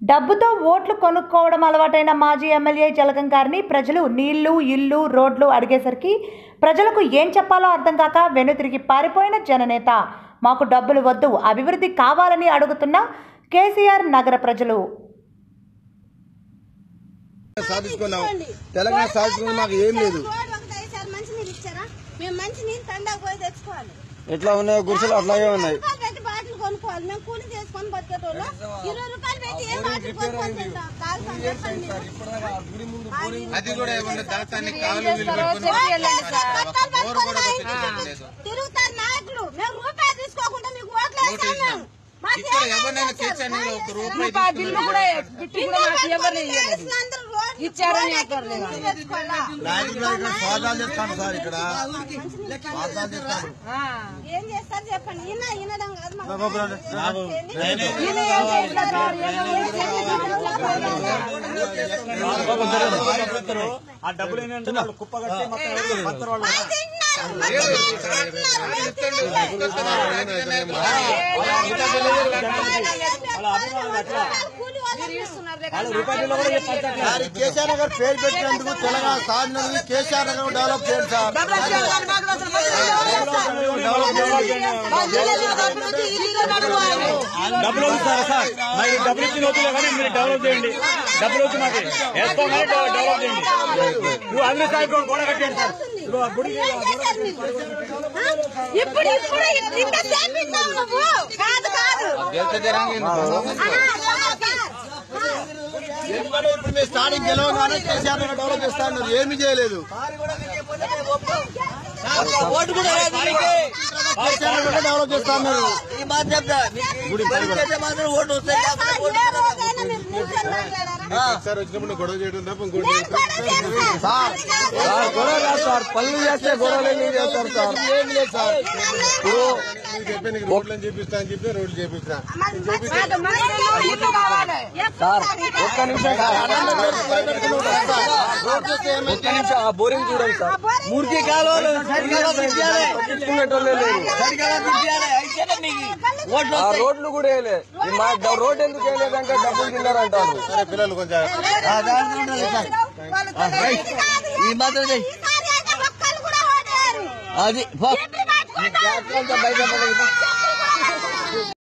డబ్బుతో ఓట్లు కొనుక్కోవడం అలవాటైన మాజీ ఎమ్మెల్యే జలగం గారిని ప్రజలు నీళ్లు ఇల్లు రోడ్లు అడిగేసరికి ప్రజలకు ఏం చెప్పాలో అర్థం కాక వెనుతిరిగి పారిపోయిన జననేత మాకు డబ్బులు వద్దు అభివృద్ధి కావాలని అడుగుతున్న కేసీఆర్ నగర ప్రజలు సాధించుకున్నాం తెలంగాణ సాధించుకున్నాం మాకు ఏం లేదు రోడ్ ఒకటి ఐదు మంచి నీళ్ళు ఇచ్చారా మేము మంచి నీళ్ళు తండాకు పోయి తెచ్చుకోవాలి ఎట్లా ఉన్నాయి గుడిసెలు అట్లాగే ఉన్నాయి రూపాయలు పెట్టి బాటిల్ కొనుక్కోవాలి మేము కూలి చేసుకొని బతికేటోళ్ళు ఇరవై రూపాయలు పెట్టి ఏ బాటిల్ కొనుక్కొని తింటాం కాదు సార్, చెప్పండి మీరు. అది కూడా ఏమన్నా దాటానికి కాలు పట్టాలు పట్టుకొని మా ఇంటికి తిరుగుతారు నాయకులు మేము రూపాయలు తీసుకోకుండా మీకు ఓట్లు వేసాం మేము మాకు ఇక్కడ ఏం ఎవరినైనా చేస్తారు? తెచ్చండి మా ఒక ఇష్టం. రూపాయి రూపాయి బిల్లు కూడా బిట్టు కూడా మాకు ఎవరు ఇయ్యలేదు తెలిసినందరూ రోడ్లు ఇచ్చారని రోడ్లకి ఎక్కడ లేదు. నీళ్ళు తెచ్చుకోవాలా? నాయకులు ఇక్కడ స్వాదాలు చేస్తాను సార్ ఇక్కడ స్వాదాలు చేస్తాను ఆ. ఏం చేస్తారు చెప్పండి ఈయన ఈనడం కాదు మాకు. ఈయన ఏం చేయట్లేదు సార్, ఏదో ఆ డబ్బులు ఏంటంటే వాళ్ళు కుప్ప కట్టి మొత్తం పత్తర వాళ్ళు అయితే ఇన్నారు, మంచి నీళ్ళు మాట్లాడుతున్నారు, కూలి వాళ్ళని వాళ్ళ రూపాయి బిల్లు కూడా చెప్పాలి సార్ ఈ కేసీఆర్ నగర్ పేరు పెట్టినందుకు తెలంగాణ సాధించినందుకు కేసీఆర్ నగర్ డెవలప్ చేయండి సార్ డబ్బులు వస్తారా సార్ మరి డబ్బులు ఇచ్చిన వద్దులే కానీ మీరు డెవలప్ చేయండి డబ్బులు వచ్చి మాకు వేస్తాం కానీ డెవలప్ చేయండి నువ్వు అన్ని సాయి గోడ కట్టండి సార్ ఇదిగో ఆ గుడికి ఏం చేశారు మీరు? ఆ? ఇప్పుడు ఇప్పుడు ఇంతసేపు ఇన్నావు నువ్వు కాదు కాదు ఆ, సార్, సార్. ఎందుకంటే ఇప్పుడు మీరు స్టార్టింగ్ గెలవగానే కేసీఆర్ నగర్ డెవలప్ చేస్తాను ఏమీ చేయలేదు ఓటు కూడా లేదు నీకే. కేసీఆర్ నగర్ డెవలప్ చేస్తాను ఈ మాట చెప్తా మీకు పని చేస్తే మాత్రం ఓటు వస్తాయి లేకపోతే సార్, ఓటు ఏ రోజైనా మీరు నిల్చొని మాట్లాడారా? సార్ వచ్చినప్పుడు గొడవ చేయడం తప్ప నేను కూడా చేస్తాను. సార్ సార్ గొడవ కాదు సార్ పనులు చేస్తే గొడవలు ఎందుకు చేస్తారు సార్ ఏం లేదు సార్ ఇప్పుడు రోడ్లను చేపిస్తా అని చెప్పి రోడ్లు చేపిస్తా కాదు, మనకేమో ఇల్లు కావాలి సార్ ఒక్క నిమిషం ఒక్క నిమిషం ఆ బోరింగ్ చూడండి సార్ మురికి కాలువలు సరిగ్గా తిప్పాలి. పట్టించుకునేటోళ్ళే లేరు సరిగ్గా తిప్పాలి. అయితేనే మీకు ఓట్లు ఆ వస్తాయి. రోడ్లు కూడా వేయలే ఈ మా డ- రోడ్ ఎందుకు వేయలేదంటే డబ్బులు తిన్నారంటారు సరే పిల్లలు కొంచెం ఆ, దాంట్లో ఉండాలి సార్. ఈ మాత్రం చెయ్యి. ఈసారి అయితే ఒక్కళ్ళు కూడా ఓటేయరు. అది పో. ఎప్పుడు మాట్లాడతారు? బయట పడదు.